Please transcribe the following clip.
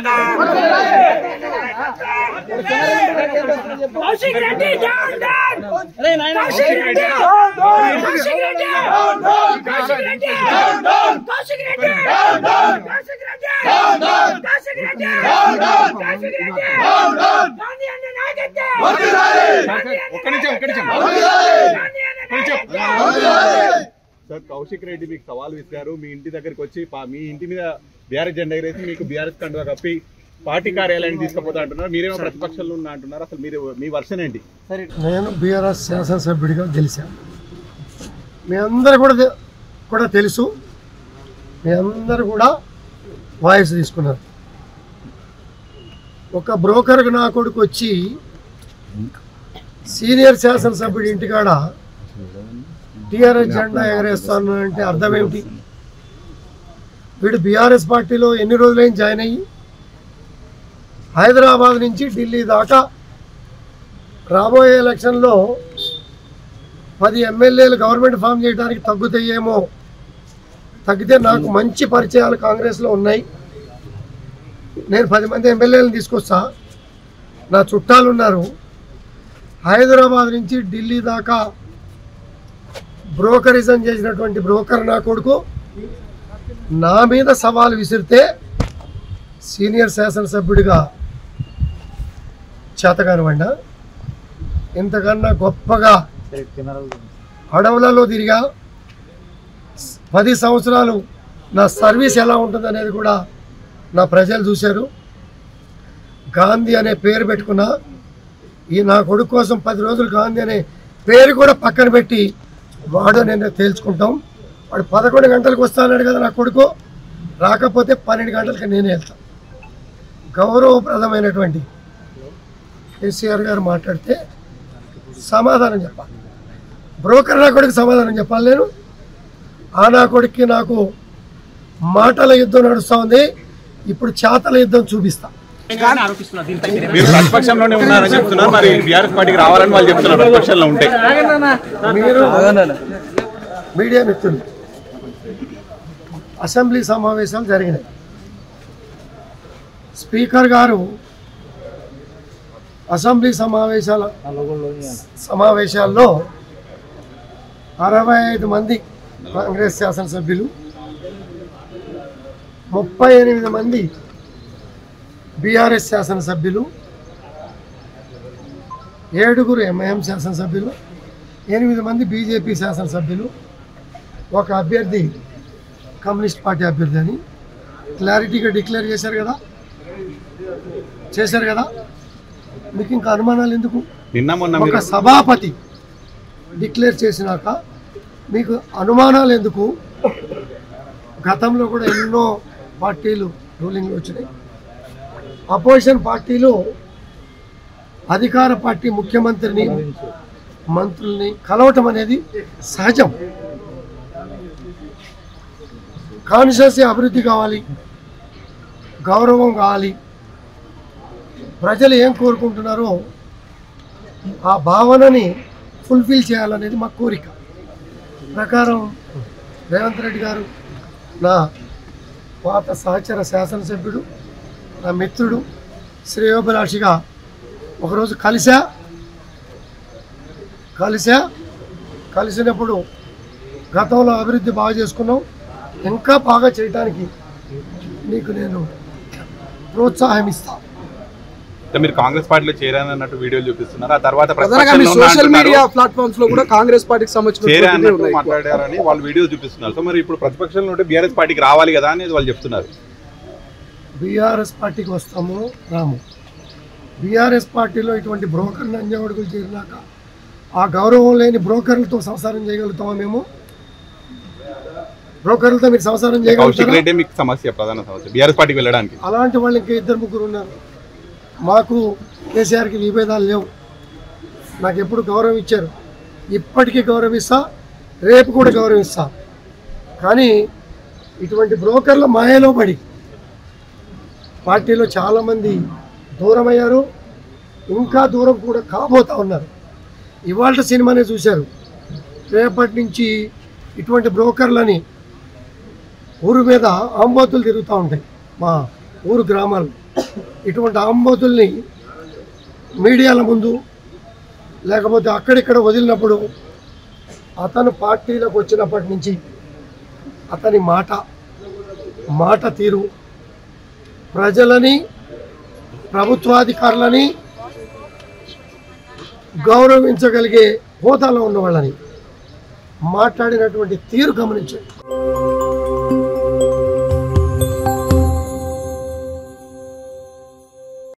Kaushik Reddy down down Kaushik Reddy Kaushik Reddy Kaushik Reddy Kaushik Reddy Kaushik Reddy Kaushik Reddy Kaushik Reddy Gandhi అన్న నాయకత్వం ఒక్క నిమిషం ఒక్క నిమిషం గాంధీ అన్న నాయకత్వం సార్ కౌశిక్ రెడ్డి మీకు సవాల్ విసిరారు మీ ఇంటి దగ్గరికి వచ్చి పా- మీ ఇంటి మీద బీఆర్ఎస్ జెండా ఎగరేసి మీకు బీఆర్ఎస్ కండువా కప్పి పార్టీ కార్యాలయాన్ని తీసుకుపోతా అంటున్నారు మీరేమో ప్రతిపక్షంలో ఉన్నా అంటున్నారు అసలు మీరు మీ వర్షన్ ఏంటి నేను బీఆర్ఎస్ శాసనసభ్యుడిగా గెలిచాను మీ అందరు కూడా తె- కూడా తెలుసు మీ అందరు కూడా వాయిస్ తీసుకున్నారు ఒక బ్రోకర్కి నా కొడుకు వచ్చి సీనియర్ శాసనసభ్యుడి ఇంటికాడ టీఆర్ఎస్ జెండా ఎగరేస్తాను అంటే అర్థం ఏమిటి వీడు బీఆర్ఎస్ పార్టీలో ఎన్ని రోజులైంది జాయిన్ అయ్యి హైదరాబాద్ నుంచి ఢిల్లీ దాకా రాబోయే ఎలక్షన్లో పది ఎమ్మెల్యేలు గవర్నమెంట్ ఫామ్ చేయడానికి తగ్గుతాయేమో తగ్గితే నాకు మంచి పరిచయాలు కాంగ్రెస్లో ఉన్నాయి నేను పది మంది ఎమ్మెల్యేలను తీసుకొస్తా నా చుట్టాలు ఉన్నారు హైదరాబాద్ నుంచి ఢిల్లీ దాకా బ్రోకరిజం చేసినటువంటి బ్రోకర్ నా కొడుకు నా మీద సవాల్ విసిరితే సీనియర్ శాసనసభ్యుడిగా చేతగానివ్వండి ఇంతకన్నా గొప్పగా అడవులలో తిరిగా పది సంవత్సరాలు నా సర్వీస్ ఎలా ఉంటుంది అనేది కూడా నా ప్రజలు చూశారు గాంధీ అనే పేరు పెట్టుకున్నా ఈ నా కొడుకు కోసం పది రోజులు గాంధీ అనే పేరు కూడా పక్కన పెట్టి వాడు నేను తేల్చుకుంటాం వాడు పదకొండు గంటలకు వస్తాన్నాడు కదా నా కొడుకు రాకపోతే పన్నెండు గంటలకి నేనే వెళ్తాను గౌరవప్రదమైనటువంటి కేసీఆర్ గారు మాట్లాడితే సమాధానం చెప్పాలి బ్రోకర్ నా కొడుకు సమాధానం చెప్పాలి నేను ఆ నా కొడుక్కి నాకు మాటల యుద్ధం నడుస్తూ ఉంది ఇప్పుడు చేతల యుద్ధం చూపిస్తా మీరు ప్రతిపక్షంలోనే ఉన్నారని చెప్తున్నారు మరి బీఆర్ఎస్ పార్టీకి రావాలని వాళ్ళు చెప్తున్నారు ప్రతిపక్షంలో ఉంటే మీరు మీడియా మిత్రులు అసెంబ్లీ సమావేశాలు జరిగినాయి స్పీకర్ గారు అసెంబ్లీ సమావేశాల సమావేశాల్లో అరవై ఐదు మంది కాంగ్రెస్ శాసనసభ్యులు ముప్పై ఎనిమిది మంది బీఆర్ఎస్ శాసనసభ్యులు ఏడుగురు ఎంఐఎం శాసనసభ్యులు ఎనిమిది మంది బీజేపీ శాసనసభ్యులు ఒక అభ్యర్థి కమ్యూనిస్ట్ పార్టీ అభ్యర్థి అని క్లారిటీగా డిక్లేర్ చేశారు కదా చేశారు కదా మీకు ఇంకా అనుమానాలు ఎందుకు నిన్న మొన్న ఒక మీరు సభాపతి డిక్లేర్ చేసినాక మీకు అనుమానాలు ఎందుకు గతంలో కూడా ఎన్నో పార్టీలు రూలింగ్లో వచ్చినాయి అపోజిషన్ పార్టీలు అధికార పార్టీ ముఖ్యమంత్రిని మంత్రుల్ని కలవటం అనేది సహజం కాన్షియస్గా అభివృద్ధి కావాలి గౌరవం కావాలి ప్రజలు ఏం కోరుకుంటున్నారో ఆ భావనని ఫుల్ఫిల్ చేయాలనేది మా కోరిక ప్రకారం రేవంత్ రెడ్డి గారు నా పాత సహచర శాసనసభ్యుడు నా మిత్రుడు శ్రేయోభిలాషిగా ఒకరోజు కలిసా కలిసా కలిసినప్పుడు గతంలో అభివృద్ధి బాగా చేసుకున్నాం ఇంకా బాగా చేయడానికి నీకు నేను ప్రోత్సాహం ఇస్తాను అంటే మీరు కాంగ్రెస్ పార్టీలో చేరానన్నట్టు వీడియోలు చూపిస్తున్నారు ఆ తర్వాత ప్రధానంగా మీ ప్రతిపక్షంలో ఉన్నా సోషల్ అంటున్నారు. మీడియా ప్లాట్ఫామ్స్ లో కూడా కాంగ్రెస్ పార్టీకి చేరా సంబంధించిన అన్నట్టు మాట్లాడారని వాళ్ళు వీడియో చూపిస్తున్నారు సో మరి ఇప్పుడు ప్రతిపక్షంలో ఉంటే బీఆర్ఎస్ పార్టీకి రావాలి కదా అనేది వాళ్ళు చెప్తున్నారు బీఆర్ఎస్ పార్టీకి వస్తాము రాము బీఆర్ఎస్ పార్టీలో ఇటువంటి బ్రోకర్ నంజావడుకులు చేరినాక ఆ గౌరవం లేని బ్రోకర్లతో సంసారం చేయగలుగుతామా మేము బ్రోకర్లతో మీరు సంసారం కౌశిక్ చేయగలుగుతారా రెడ్డి మీకు సమస్య ప్రధాన సమస్య బీఆర్ఎస్ పార్టీకి వెళ్ళడానికి అలాంటి వాళ్ళు ఇంకా ఇద్దరు ముగ్గురు ఉన్నారు మాకు కేసీఆర్కి విభేదాలు లేవు నాకు ఎప్పుడు గౌరవం ఇచ్చారు ఇప్పటికీ గౌరవిస్తా రేపు కూడా గౌరవిస్తా కానీ ఇటువంటి బ్రోకర్ల మాయలో పడి పార్టీలో చాలామంది దూరం అయ్యారు ఇంకా దూరం కూడా కాబోతా ఉన్నారు ఇవాళ సినిమానే చూశారు రేపటి నుంచి ఇటువంటి బ్రోకర్లని ఊరు మీద ఆంబోతులు తిరుగుతూ ఉంటాయి మా ఊరు గ్రామాలు ఇటువంటి ఆంబోతుల్ని మీడియాల ముందు లేకపోతే అక్కడిక్కడ వదిలినప్పుడు అతను పార్టీలకు వచ్చినప్పటి నుంచి అతని మాట మాట తీరు ప్రజలని ప్రభుత్వాధికారులని గౌరవించగలిగే హోదాలో ఉన్న వాళ్ళని మాట్లాడినటువంటి తీరు గమనించండి